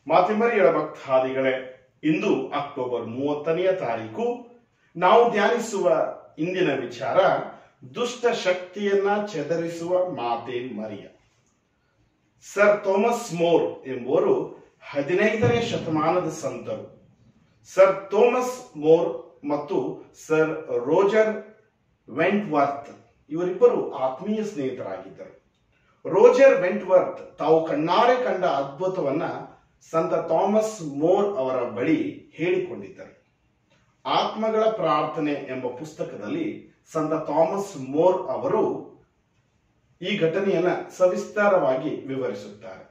ಮಾತಿಮರಿಯಳ ಭಕ್ತಾದಿಗಳೇ ಇಂದು October ಮೂವತ್ತನೆಯ ತಾರೀಕು ನಾವು ಧ್ಯಾನಿಸುವ ಇಂದಿನ ವಿಚಾರ ದುಷ್ಟ ಶಕ್ತಿಯನ್ನ ಚೆದರಿಸುವ ಮಾತೆ ಮರಿಯ ಸರ್ ಥೋಮಸ್ ಮೋರ್ ಎಂಬುವರು ಹದಿನೈದನೇ ಶತಮಾನದ ಸಂತರು ಸರ್ ಥೋಮಸ್ ಮೋರ್ ಮತ್ತು ಸರ್ ರೋಜರ್ ವೆಂಟ್ವರ್ತ್ ಇವರಿಬ್ಬರು ಆತ್ಮೀಯ ಸ್ನೇಹಿತರಾಗಿದ್ದರು ರೋಜರ್ ವೆಂಟ್ವರ್ತ್ ತಾವು ಕಣ್ಣಾರೆ ಕಂಡ ಅದ್ಭುತವನ್ನ ಸಂತ ಥಾಮಸ್ ಮೋರ್ ಅವರ ಬಳಿ ಹೇಳಿಕೊಂಡಿದ್ದರು ಆತ್ಮಗಳ ಪ್ರಾರ್ಥನೆ ಎಂಬ ಪುಸ್ತಕದಲ್ಲಿ ಸಂತ ಥಾಮಸ್ ಮೋರ್ ಅವರು ಈ ಘಟನೆಯನ್ನ ಸವಿಸ್ತಾರವಾಗಿ ವಿವರಿಸುತ್ತಾರೆ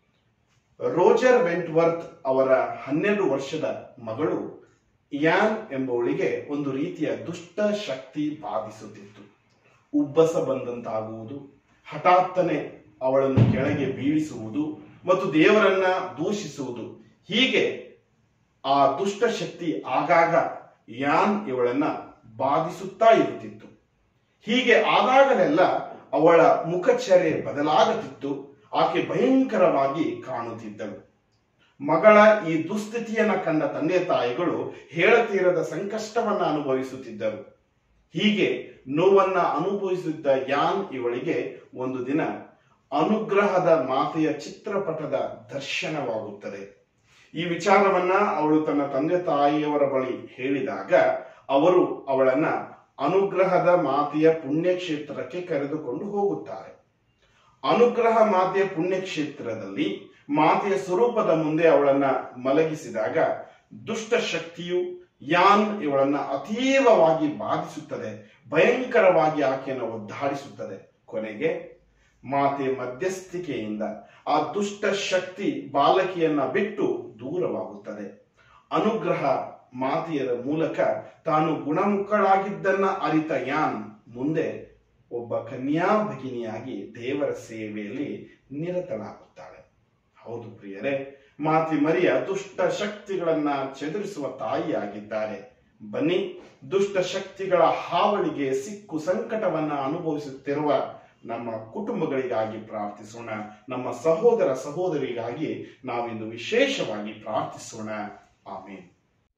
ರೋಜರ್ ವೆಂಟ್ವರ್ತ್ ಅವರ ಹನ್ನೆರಡು ವರ್ಷದ ಮಗಳು ಯಾನ್ ಎಂಬುವಳಿಗೆ ಒಂದು ರೀತಿಯ ದುಷ್ಟ ಶಕ್ತಿ ಬಾಧಿಸುತ್ತಿತ್ತು ಉಬ್ಬಸ ಬಂದಂತಾಗುವುದು ಹಠಾತ್ತನೆ ಅವಳನ್ನು ಕೆಳಗೆ ಬೀಳಿಸುವುದು ಮತ್ತು ದೇವರನ್ನ ದೂಷಿಸುವುದು ಹೀಗೆ ಆ ದುಷ್ಟ ಶಕ್ತಿ ಆಗಾಗ ಯಾನ್ ಇವಳನ್ನ ಬಾಧಿಸುತ್ತಾ ಇರುತ್ತಿತ್ತು ಹೀಗೆ ಆದಾಗಲೆಲ್ಲ ಅವಳ ಮುಖಚರ್ಯೆ ಬದಲಾಗುತ್ತಿತ್ತು ಆಕೆ ಭಯಂಕರವಾಗಿ ಕಾಣುತ್ತಿದ್ದಳು ಮಗಳ ಈ ದುಸ್ಥಿತಿಯನ್ನ ಕಂಡ ತಂದೆ ತಾಯಿಗಳು ಹೇಳತೀರದ ಸಂಕಷ್ಟವನ್ನ ಅನುಭವಿಸುತ್ತಿದ್ದರು ಹೀಗೆ ನೋವನ್ನ ಅನುಭವಿಸುತ್ತಿದ್ದ ಯಾನ್ ಇವಳಿಗೆ ಒಂದು ದಿನ ಅನುಗ್ರಹದ ಮಾತೆಯ ಚಿತ್ರಪಟದ ದರ್ಶನವಾಗುತ್ತದೆ ಈ ವಿಚಾರವನ್ನ ಅವಳು ತನ್ನ ತಂದೆ ತಾಯಿಯವರ ಬಳಿ ಹೇಳಿದಾಗ ಅವರು ಅವಳನ್ನ ಅನುಗ್ರಹದ ಮಾತೆಯ ಪುಣ್ಯಕ್ಷೇತ್ರಕ್ಕೆ ಕರೆದುಕೊಂಡು ಹೋಗುತ್ತಾರೆ ಅನುಗ್ರಹ ಮಾತೆಯ ಪುಣ್ಯಕ್ಷೇತ್ರದಲ್ಲಿ ಮಾತೆಯ ಸ್ವರೂಪದ ಮುಂದೆ ಅವಳನ್ನ ಮಲಗಿಸಿದಾಗ ದುಷ್ಟ ಶಕ್ತಿಯು ಯಾನ್ ಇವಳನ್ನ ಅತೀವವಾಗಿ ಬಾಧಿಸುತ್ತದೆ ಭಯಂಕರವಾಗಿ ಆಕೆಯನ್ನು ಒದ್ದಾಡಿಸುತ್ತದೆ ಕೊನೆಗೆ ಮಾತೆ ಮಧ್ಯಸ್ಥಿಕೆಯಿಂದ ಆ ದುಷ್ಟ ಶಕ್ತಿ ಬಾಲಕಿಯನ್ನ ಬಿಟ್ಟು ದೂರವಾಗುತ್ತದೆ ಅನುಗ್ರಹ ಮಾತೆಯರ ಮೂಲಕ ತಾನು ಗುಣಮುಖಳಾಗಿದ್ದನ್ನ ಅರಿತ ಯಾನ್ ಮುಂದೆ ಒಬ್ಬ ಕನ್ಯಾ ಭಗಿನಿಯಾಗಿ ದೇವರ ಸೇವೆಯಲ್ಲಿ ನಿರತಳಾಗುತ್ತಾಳೆ ಹೌದು ಪ್ರಿಯರೇ ಮಾತಿ ಮರಿಯ ದುಷ್ಟ ಶಕ್ತಿಗಳನ್ನ ಚೆದರಿಸುವ ತಾಯಿಯಾಗಿದ್ದಾರೆ ಬನ್ನಿ ದುಷ್ಟ ಶಕ್ತಿಗಳ ಹಾವಳಿಗೆ ಸಿಕ್ಕು ಸಂಕಟವನ್ನ ಅನುಭವಿಸುತ್ತಿರುವ ನಮ್ಮ ಕುಟುಂಬಗಳಿಗಾಗಿ ಪ್ರಾರ್ಥಿಸೋಣ ನಮ್ಮ ಸಹೋದರ ಸಹೋದರಿಗಾಗಿ ನಾವಿಂದು ವಿಶೇಷವಾಗಿ ಪ್ರಾರ್ಥಿಸೋಣ ಆಮೇಲೆ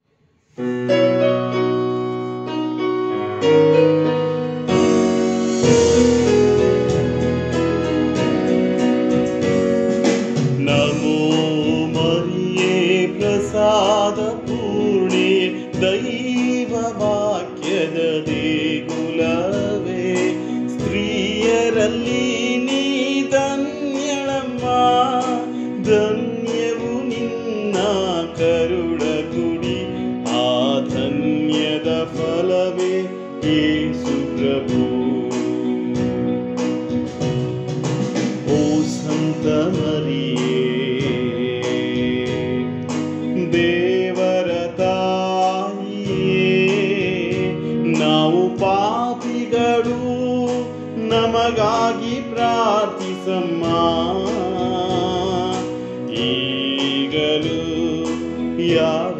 ನಮೋ ಮರಿಯೇ ಪ್ರಸಾದ ಪೂರ್ಣೆ ದೈವ ವಾಕ್ಯದ ದೇಗುಲವೇ ಸ್ತ್ರೀಯರಲ್ಲಿ ನೀ ಧನ್ಯಳಮ್ಮ ಧನ್ಯವು ನಿನ್ನ ಕರುಳ ಕುಡಿ ಆ ಧನ್ಯದ ಫಲವೇ ಯೇಸು ಪ್ರಭು ಓ ಸಂತ ಮರಿಯೇ ದೇವರ ತಾಯಿಯೇ ನಾವು ಪಾಪಿಗಳು ನಮಗಾಗಿ ಪ್ರಾರ್ಥಿಸಮ್ಮ ಈಗಲೂ ಯಾವ